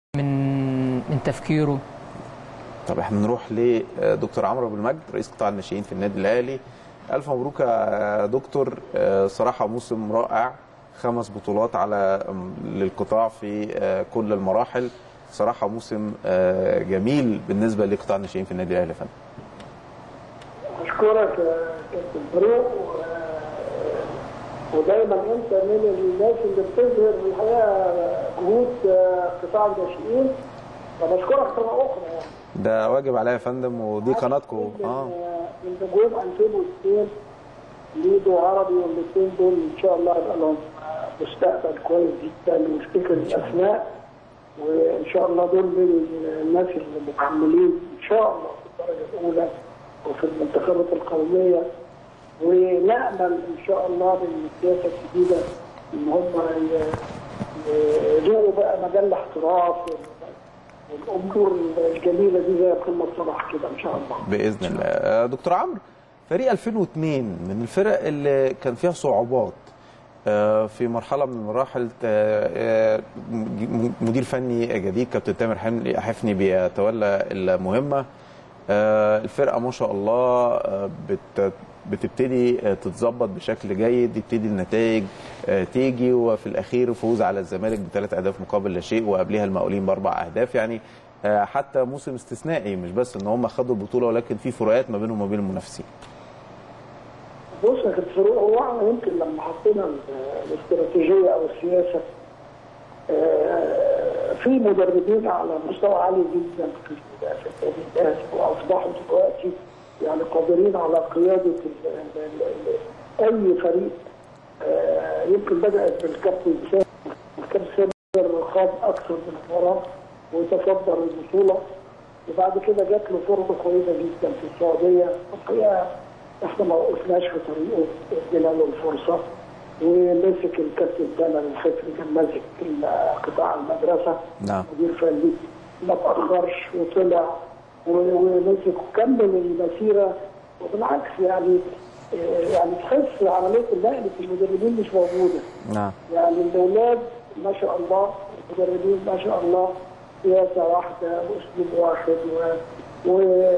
من من تفكيره طب احنا نروح لدكتور عمرو ابو المجد رئيس قطاع الناشئين في النادي الاهلي الف مبروك يا دكتور آه، صراحه موسم رائع خمس بطولات على للقطاع في آه، كل المراحل صراحه موسم آه، جميل بالنسبه لقطاع الناشئين في النادي الاهلي يا فندم اشكرك يا كابتن فاروق و- ودايما انت من الناس اللي بتظهر الحقيقه جهود آه، قطاع الناشئين فبشكرك مره اخرى يعني ده واجب عليا يا فندم ودي قناتكم من اه من نجوم 2002 ليدو عربي والاثنين دول ان شاء الله يبقى لهم مستقبل كويس جدا وافتكر الاسماء وان شاء الله دول من الناس اللي مكملين ان شاء الله في الدرجه الاولى وفي المنتخبات القوميه ونامل ان شاء الله من السياسه الجديده ان هم ي- يدوقوا بقى مجال الاحتراف والامور الجميله دي زي قمه صلاح كده ان شاء الله باذن الله آه، دكتور عمرو فريق 2002 من الفرق اللي كان فيها صعوبات آه، في مرحله من المراحل آه، آه، م- مدير فني جديد كابتن تامر حمني- حفني بيتولى المهمه آه، الفرقه ما شاء الله آه، بت بتبتدي آه، تتظبط بشكل جيد يبتدي النتائج آه، تيجي وفي الاخير فوز على الزمالك بثلاث اهداف مقابل لا شيء وقبلها المقاولين باربع اهداف يعني آه، حتى موسم استثنائي مش بس ان هم خدوا البطوله ولكن في فروقات ما بينهم وما بين المنافسين بص يا كابتن فاروق هو احنا يمكن لما حطينا ال- الاستراتيجيه او السياسه آه، في مدربين على مستوى عالي جدا في في النادي الاهلي واصبحوا دلوقتي يعني قادرين على قياده ال- ال- ال- اي فريق آه، يمكن بدات بالكابتن سامر الكابتن سامر خاض اكثر من مباراه وتصدر البطوله وبعد كده جات له فرصه كويسه جدا في السعوديه الحقيقه احنا ما وقفناش في طريقه ادينا له الفرصه ومسك الكابتن تامر الخفري كان ماسك قطاع المدرسه نعم مدير فني ما تاخرش وطلع و- ومسك وكمل المسيره وبالعكس يعني آه، يعني تحس عمليه النقل في المدربين مش موجوده نعم يعني الاولاد ما شاء الله المدربين ما شاء الله سياسه واحده واسلوب واحد و...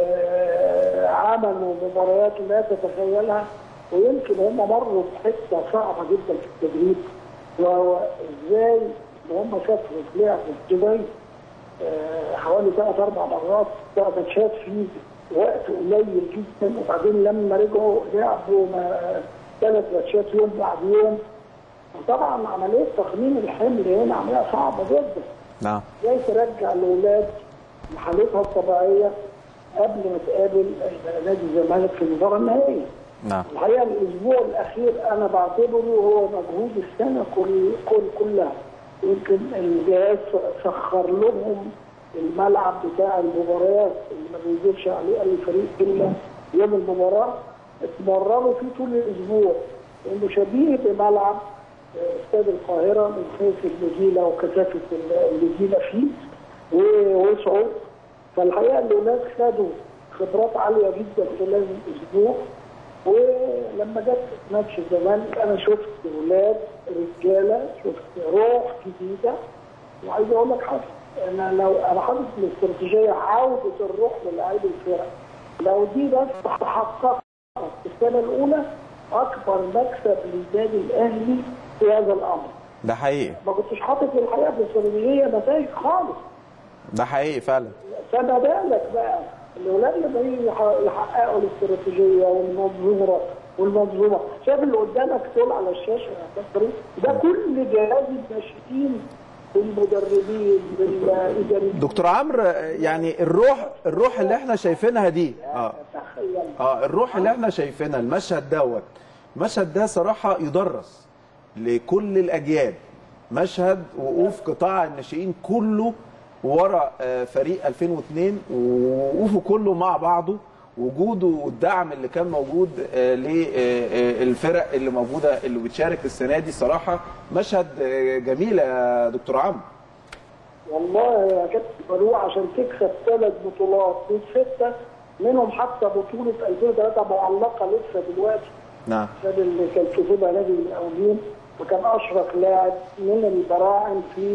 وعملوا مباريات لا تتخيلها ويمكن هم مروا بحته صعبه جدا في التدريب وهو ازاي ان هم سافروا لعبوا في دبي آه، حوالي ثلاث اربع مرات ثلاث ماتشات في وقت قليل جدا وبعدين لما رجعوا لعبوا ما- ثلاث ماتشات يوم بعد يوم وطبعا عمليه تقنين الحمل هنا عمليه صعبه جدا نعم ازاي ترجع الاولاد لحالتها الطبيعيه قبل ما تقابل نادي الزمالك في المباراه النهائيه نعم الحقيقه الاسبوع الاخير انا بعتبره هو مجهود السنه كل كل كلها يمكن الجهاز سخر لهم الملعب بتاع المباريات اللي ما بينزلش عليه اي فريق الا يوم المباراه اتمرنوا فيه طول الاسبوع لانه شبيه بملعب آه، استاد القاهره من حيث النجيله وكثافه النجيله فيه ووسعه فالحقيقه الاولاد خدوا خبرات عاليه جدا خلال الاسبوع ولما جت ماتش الزمالك انا شفت اولاد رجاله شفت روح جديده وعايز اقول لك حاجه انا لو انا حاطط الاستراتيجيه عوده الروح للاعيب الفرق لو دي بس تحققت في السنه الاولى اكبر مكسب للنادي الاهلي في هذا الامر ده حقيقي ما كنتش حاطط الحقيقه في الاستراتيجيه نتائج خالص ده حقيقي فعلا فما بالك بقى الاولاد لما يجي يح- يحققوا الاستراتيجيه والمنظومه والمنظومه شايف اللي قدامك دول على الشاشه يا كابتن ده كل جهاز الناشئين بالمدربين بالاداريين دكتور عمرو آه، يعني الروح الروح اللي احنا شايفينها دي اه تخيل اه الروح اللي احنا شايفينها المشهد دوت المشهد ده صراحه يدرس لكل الاجيال مشهد وقوف قطاع الناشئين كله ورا آه، فريق 2002 ووقوفه كله مع بعضه وجوده والدعم اللي كان موجود للفرق اللي موجوده اللي بتشارك السنه دي صراحه مشهد آه، جميل يا دكتور عمرو والله يا كابتن فاروق عشان تكسب ثلاث بطولات من سته منهم حتى بطوله 2003 معلقه لسه دلوقتي نعم عشان اللي كان كسبها نادي المقاولين وكان اشرف لاعب من البراعم في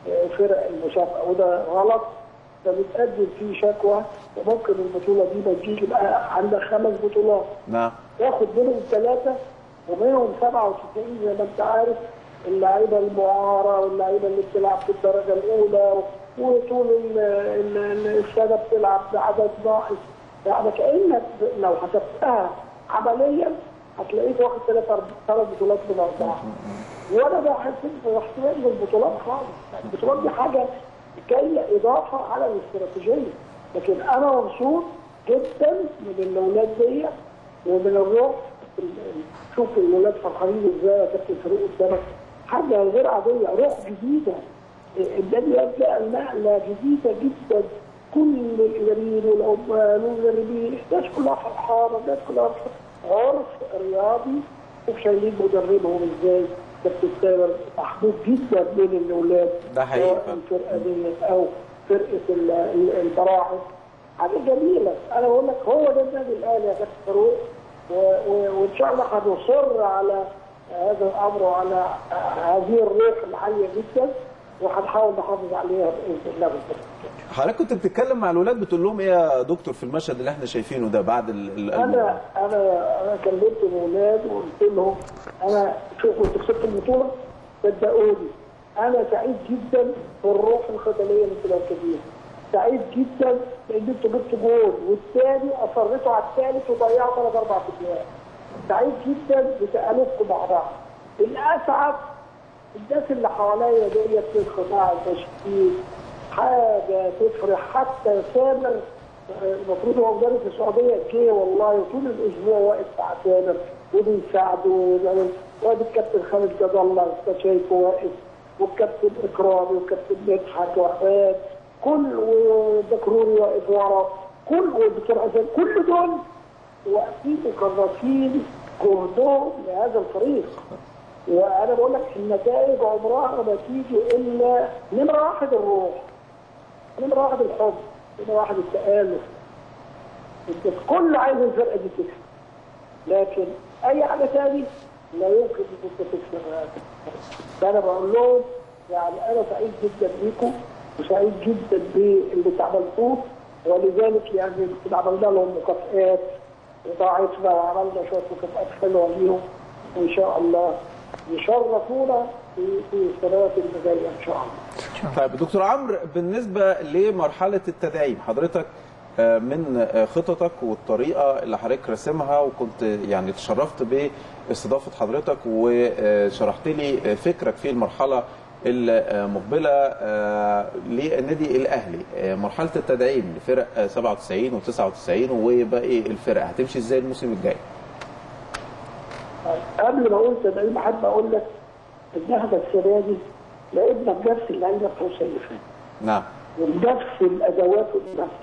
آه، فرق المسابقه وده غلط فبتقدم فيه شكوى وممكن البطوله دي ما تجيش يبقى عندك خمس بطولات نعم تاخد منهم ثلاثة ومنهم 97 زي ما انت عارف اللعيبة المعارة واللعيبة اللي بتلعب في الدرجة الأولى وطول ال- ال- ال- السنة بتلعب بعدد ناقص يعني كأنك لو حسبتها عمليا هتلاقيك واخد ثلاث ثلاث بطولات من أربعة وأنا بحسب باحتمال بالبطولات خالص يعني البطولات دي حاجة جاية إضافة على الاستراتيجية لكن أنا مبسوط جدا من الأولاد دي ومن الروح ال- ال- شوف الولاد فرحانين ازاي يا كابتن فاروق قدامك حاجه غير عاديه روح جديده النادي يبدا نقله جديده جدا كل الاداريين والعمال والمدربين الناس كلها فرحانه الناس كلها فرحانة. عرف رياضي وشايلين مدربهم ازاي كابتن تامر محبوب جدا بين الاولاد ده حقيقي سواء فعلا. الفرقه ديت او فرقه ال- ال- البراعم حاجه جميله انا بقول لك هو ده النادي الاهلي يا كابتن فاروق و- و- وان شاء الله هنصر على هذا الامر وعلى هذه الروح العاليه جدا وهنحاول نحافظ عليها باذن الله بالتوفيق. حضرتك كنت بتتكلم مع الولاد بتقول لهم ايه يا دكتور في المشهد اللي احنا شايفينه ده بعد ال ال انا انا انا كلمت الاولاد وقلت لهم انا شوفوا انتوا كسبتوا البطوله صدقوني انا سعيد جدا بالروح القتاليه اللي انتوا مركزينها سعيد جدا لان انتوا جبتوا جول والثاني اصريتوا على الثالث وضيعوا ثلاث اربع اجوال سعيد جدا بتالفكم مع بعض الاسعد الناس اللي حواليا ديت في القطاع التشكيل حاجه تفرح حتى سامر آه، المفروض هو مدرب في السعوديه جه والله طول الاسبوع واقف مع سامر وبيساعده ويعني وادي الكابتن خالد جد الله انت شايفه واقف والكابتن اكرامي والكابتن مدحت وعباد كل والدكروري واقف ورا كل والدكتور حسين كل دول واقفين مكرسين جهدهم لهذا الفريق وانا بقول لك النتائج عمرها ما تيجي الا نمره واحد الروح نمره واحد الحب نمره واحد التآلف انت الكل عايز الفرقه دي تكسب لكن اي حاجه تاني لا يمكن ان انت تكسب فانا بقول لهم يعني انا سعيد جدا بيكم وسعيد جدا باللي عملتوه ولذلك يعني يمكن عملنا لهم مكافئات وضاعفنا وعملنا شويه مكافئات حلوه ليهم وان شاء الله يشرفونا في في السنوات اللي جايه ان شاء الله. طيب دكتور عمرو بالنسبه لمرحله التدعيم حضرتك آه، من آه، خططك والطريقه اللي حضرتك راسمها وكنت يعني تشرفت باستضافه حضرتك وشرحت لي آه، فكرك في المرحله المقبله آه، للنادي الاهلي آه، مرحله التدعيم لفرق آه، 97 و99 وباقي الفرق هتمشي ازاي الموسم الجاي؟ قبل ما اقول تدعيم احب اقول لك ان احنا السنه دي لعبنا بنفس اللعيبه بتوع السنه اللي فاتت نعم وبنفس الادوات ونفس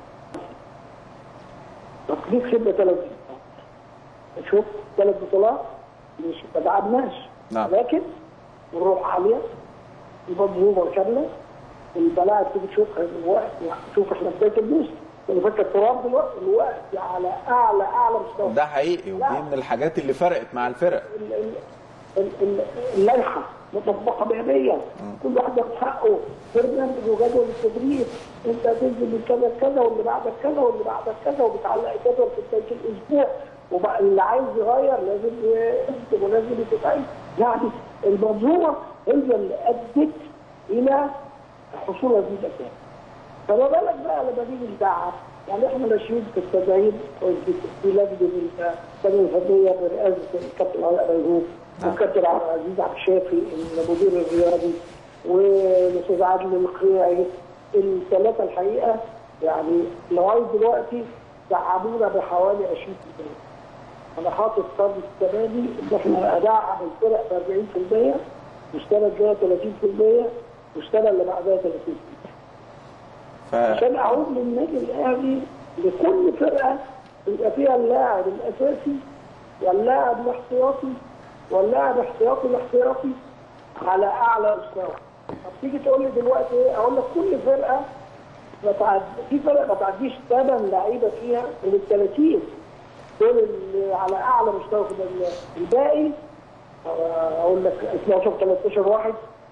تقليد كسبنا ثلاث شوف ثلاث بطولات مش ما تعبناش نعم. لكن الروح عاليه المنظومه كامله البلاعب تيجي تشوفها الوقت شوف احنا بدايه الموسم اللي فاكر التراب دلوقتي الوقت على اعلى اعلى مستوى ده حقيقي ودي من الحاجات اللي فرقت مع الفرق ال- ال- ال- ال- اللائحه مطبقه بيديا كل واحد ياخد حقه برنامج وجدول التدريب انت هتنزل من كذا كذا واللي بعدك كذا واللي بعدك كذا وبتعلق جدول في بدايه الاسبوع وبقى اللي عايز يغير لازم يكتب ولازم يتعين يعني المنظومه هي اللي ادت الى حصول هذه الاسباب فما بالك بقى لما نيجي ندعم يعني احنا ماشيين في التدعيم في في لجنه السنه الفنيه برئاسه الكابتن علاء ميهوب والكابتن عبد العزيز عبد الشافي المدير الرياضي والاستاذ عادل القيعي الثلاثه الحقيقه يعني لغايه دلوقتي دعمونا بحوالي 20% انا حاطط طرد الزمالي ان احنا ادعم الفرق ب 40% والسنه الجايه 30% والسنه اللي بعدها 30% ف... عشان اعود للنادي الاهلي لكل فرقه يبقى فيها اللاعب الاساسي واللاعب الاحتياطي واللاعب احتياطي الاحتياطي على اعلى مستوى. طب تيجي تقول لي دلوقتي ايه؟ اقول لك كل فرقه ما تعد... في فرق ما تعديش ثمان لعيبه فيها من ال 30 دول اللي على اعلى مستوى في النادي الأهلي. الباقي آه، اقول لك 12 13 واحد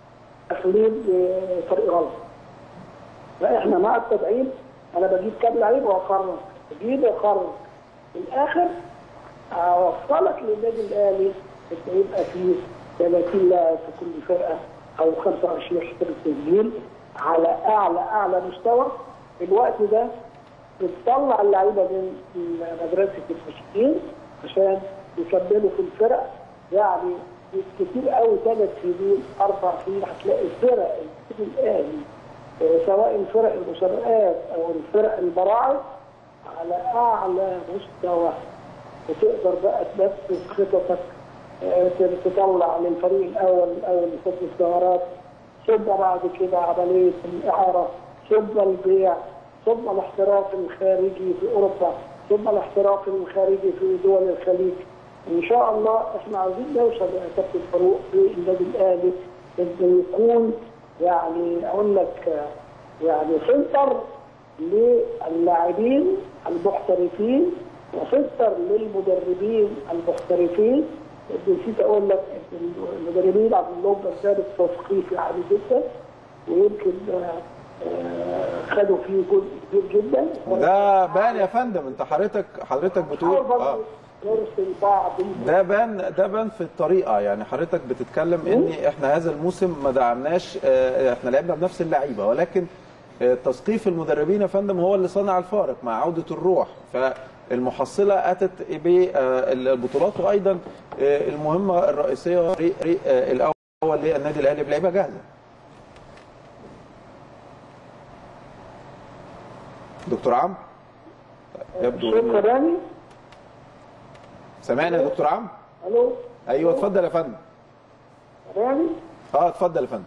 داخلين بطريق غلط فاحنا مع التدعيم انا بجيب كام لعيب واخرج بجيب واخرج في الاخر اوصلك للنادي الاهلي ان يبقى فيه 30 لاعب في كل فرقه او 25 حساب التسجيل على اعلى اعلى مستوى في الوقت ده بتطلع اللعيبه من مدرسه الناشئين عشان يكملوا في الفرق يعني كتير قوي ثلاث سنين اربع سنين هتلاقي الفرق النادي الاهلي آه، سواء الفرق المسابقات او الفرق البراعم على اعلى مستوى وتقدر بقى تنفذ خططك آه، تطلع للفريق الاول الاول لست الثغرات ثم بعد كده عمليه الاعاره ثم البيع ثم الاحتراف الخارجي في اوروبا ثم الاحتراف الخارجي في دول الخليج ان شاء الله احنا عايزين نوصل يا كابتن فاروق في النادي الاهلي انه يكون يعني اقول لك آه، يعني سنتر للاعبين المحترفين وسنتر للمدربين المحترفين نسيت اقول لك إن المدربين عاملين لهم برنامج تثقيفي عالي جدا ويمكن آه، آه، خدوا فيه جزء كبير جدا وده بان يا فندم انت حضرتك حضرتك بتقول بتقول برضه اه نرسل بعض ده بان ده بان في الطريقه يعني حضرتك بتتكلم ان احنا هذا الموسم ما دعمناش آه، احنا لعبنا بنفس اللعيبه ولكن آه، تثقيف المدربين يا فندم هو اللي صنع الفارق مع عوده الروح فالمحصله اتت بالبطولات وايضا آه، المهمه الرئيسيه فريق فريق، آه، الاول للنادي الاهلي بلعيبه جاهزه دكتور عمرو يبدو شكرا إن- رامي سامعني يا دكتور عمرو الو ايوه اتفضل يا فندم رامي اه اتفضل يا فندم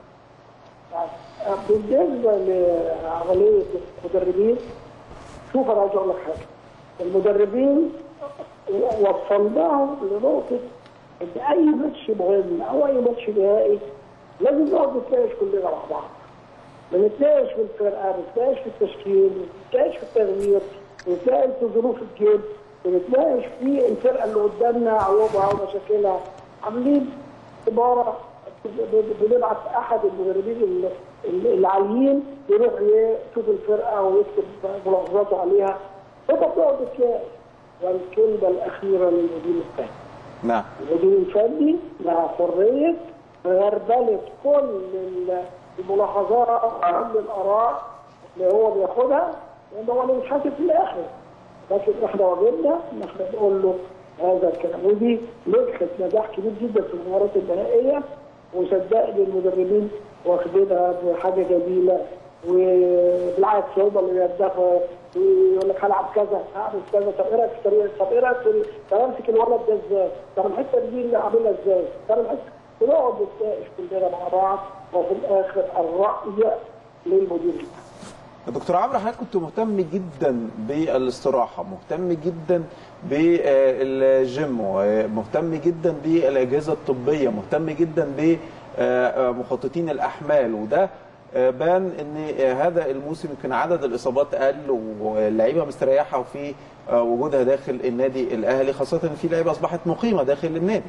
بالنسبه لعمليه المدربين شوف انا عايز اقول لك حاجه المدربين وصلناهم لنقطه ان اي ماتش مهم او اي ماتش نهائي لازم نقعد نتناقش كلنا مع بعض بنتناقش في الفرقه بنتناقش في التشكيل بنتناقش في التغيير بنتناقش في ظروف الجيم بنتناقش في الفرقه اللي قدامنا عيوبها ومشاكلها عاملين عباره بنبعت احد المدربين ال- ال- العاليين يروح يشوف الفرقه ويكتب ملاحظاته عليها فانت بتقعد تتناقش والكلمه الاخيره للمدير الفني نعم المدير الفني مع حريه غربله كل ال- الملاحظات وكل الاراء اللي هو بياخدها لان هو اللي بيتحاسب في الاخر لكن احنا واجبنا ان احنا نقول له هذا الكلام ودي نجحت نجاح كبير جدا في المباريات النهائيه وصدقني المدربين واخدينها بحاجه جميله وبالعكس هم اللي بيدافعوا ويقول لك هلعب كذا هعمل كذا طب ايه رايك في الطريقه طب ايه رايك في طب امسك الولد ده ازاي؟ طب الحته دي اللي عاملها ازاي؟ طب الحته ونقعد نتناقش كلنا مع بعض وفي الاخر الراي للمدير دكتور عمرو حضرتك كنت مهتم جدا بالاستراحه مهتم جدا بالجيم مهتم جدا بالاجهزه الطبيه مهتم جدا بمخططين الاحمال وده بان ان هذا الموسم يمكن عدد الاصابات قل واللعيبه مستريحه وفي وجودها داخل النادي الاهلي خاصه ان في لعيبه اصبحت مقيمه داخل النادي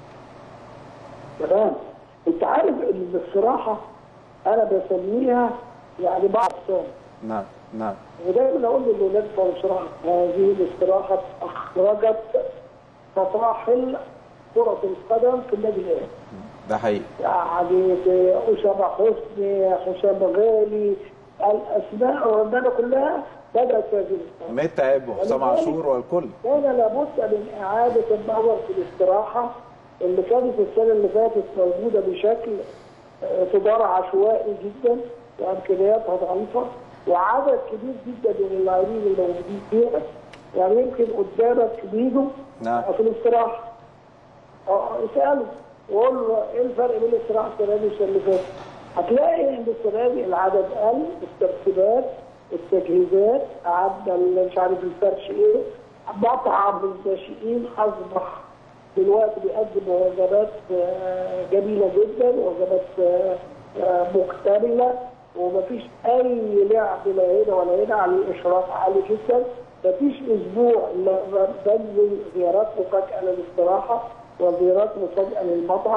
تمام انت عارف ان الصراحه انا بسميها يعني بعض الصوم نعم نعم ودايما اقول للاولاد بصراحه هذه الاستراحه اخرجت مطاحل كره القدم في النادي الاهلي ده حقيقي يعني اسامه حسني حسام غالي الاسماء والرجاله كلها بدات في هذه الاستراحه متعب وحسام عاشور والكل كان لابد من اعاده النظر في الاستراحه اللي كانت السنه اللي فاتت موجوده بشكل آه، تجاره عشوائي جدا وامكانياتها ضعيفه وعدد كبير جدا من اللاعبين الموجودين فيها يعني يمكن قدامك ميدو نعم. في الاستراحه اه اساله وقول له ايه الفرق بين الاستراحه السنه دي والسنه اللي فاتت هتلاقي ان السنه دي العدد قل الترتيبات التجهيزات قعدنا مش عارف الفرش ايه مطعم الناشئين اصبح دلوقتي بيقدم وجبات آه، جميله جدا وجبات آه، آه، مكتمله ومفيش اي لعب لا هنا ولا هنا عليه اشراف عالي جدا مفيش اسبوع الا بنزل زيارات مفاجاه للاستراحه وزيارات مفاجاه للمطعم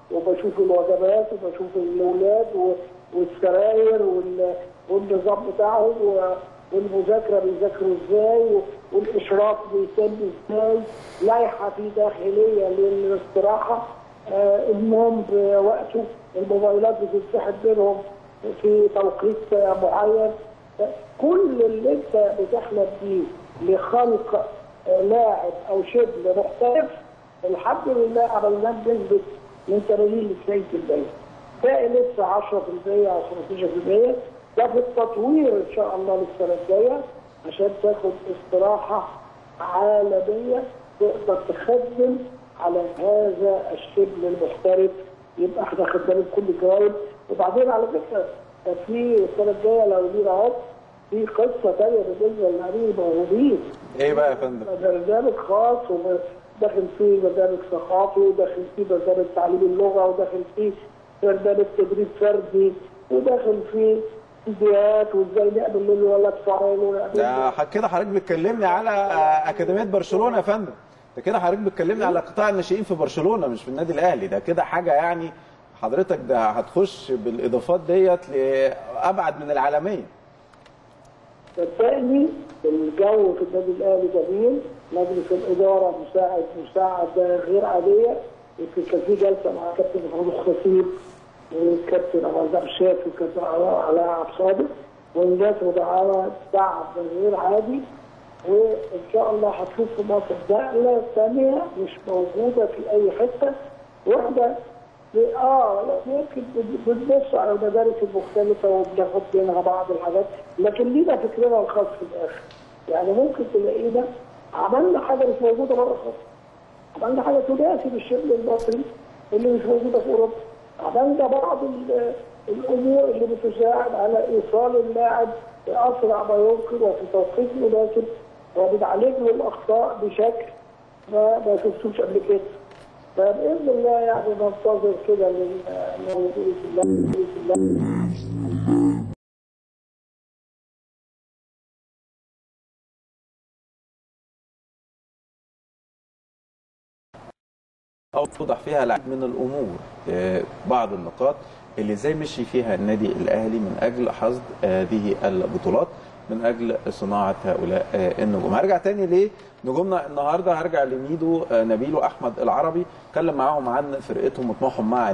وبشوف الوجبات وبشوف الاولاد و- والسراير وال- والنظام بتاعهم و- والمذاكره بيذاكروا ازاي و- والاشراف بيتم ازاي لائحه في داخليه للاستراحه آه، النوم بوقته الموبايلات بتتسحب منهم في توقيت آه، معين كل اللي انت بتحلم بيه لخلق آه، لاعب او شبل محترف الحمد لله عملناه بنسبه من 80 ل 90% باقي لسه 10% او 15% ده في التطوير ان شاء الله للسنه الجايه عشان تاخد استراحه عالميه تقدر تخدم على هذا الشبل المحترف يبقى احنا خدامين كل الجوانب وبعدين على فكره كان في السنه الجايه لو لينا عقد في قصه ثانيه بالنسبه للاعبين الموهوبين ايه بقى يا فندم؟ برنامج خاص وداخل فيه برنامج ثقافي وداخل فيه برنامج تعليم اللغه وداخل فيه برنامج تدريب فردي وداخل فيه فيديوهات وازاي نعمل للولد فاعل ونعمل ده ح- كده حضرتك بتكلمني على آه، اكاديميه برشلونه يا فندم ده كده حضرتك بتكلمني على قطاع الناشئين في برشلونه مش في النادي الاهلي ده كده حاجه يعني حضرتك ده هتخش بالاضافات ديت لابعد من العالميه صدقني الجو في النادي الاهلي جميل مجلس الاداره مساعد مساعده غير عاديه يمكن كان في جلسه مع كابتن محمود الخطيب والكابتن ابو عزام شاف والكابتن علاء عبد الصادق والناس مدعمه دعم غير عادي وان شاء الله هتشوف في مصر نقله ثانيه مش موجوده في اي حته واحده ب- اه يمكن بن- بنبص على المدارس المختلفه وبناخد منها بعض الحاجات لكن لينا فكرنا الخاص في الاخر يعني ممكن تلاقينا عملنا حاجه مش موجوده بره خالص عملنا حاجه تناسب الشبل المصري اللي مش موجوده في اوروبا عملنا بعض ال- الامور اللي بتساعد على ايصال اللاعب باسرع ما يمكن وفي توقيت مناسب وبنعالج له الاخطاء بشكل ما ما شفتوش قبل كده فباذن الله يعني ننتظر كده لل- لل- باذن الله باذن الله اوضح فيها العديد من الامور آه، بعض النقاط اللي زي مشي فيها النادي الاهلي من اجل حصد هذه البطولات من اجل صناعه هؤلاء آه، النجوم هرجع تاني لنجومنا النهارده هرجع لميدو آه، نبيل واحمد العربي اتكلم معاهم عن فرقتهم وطموحهم مع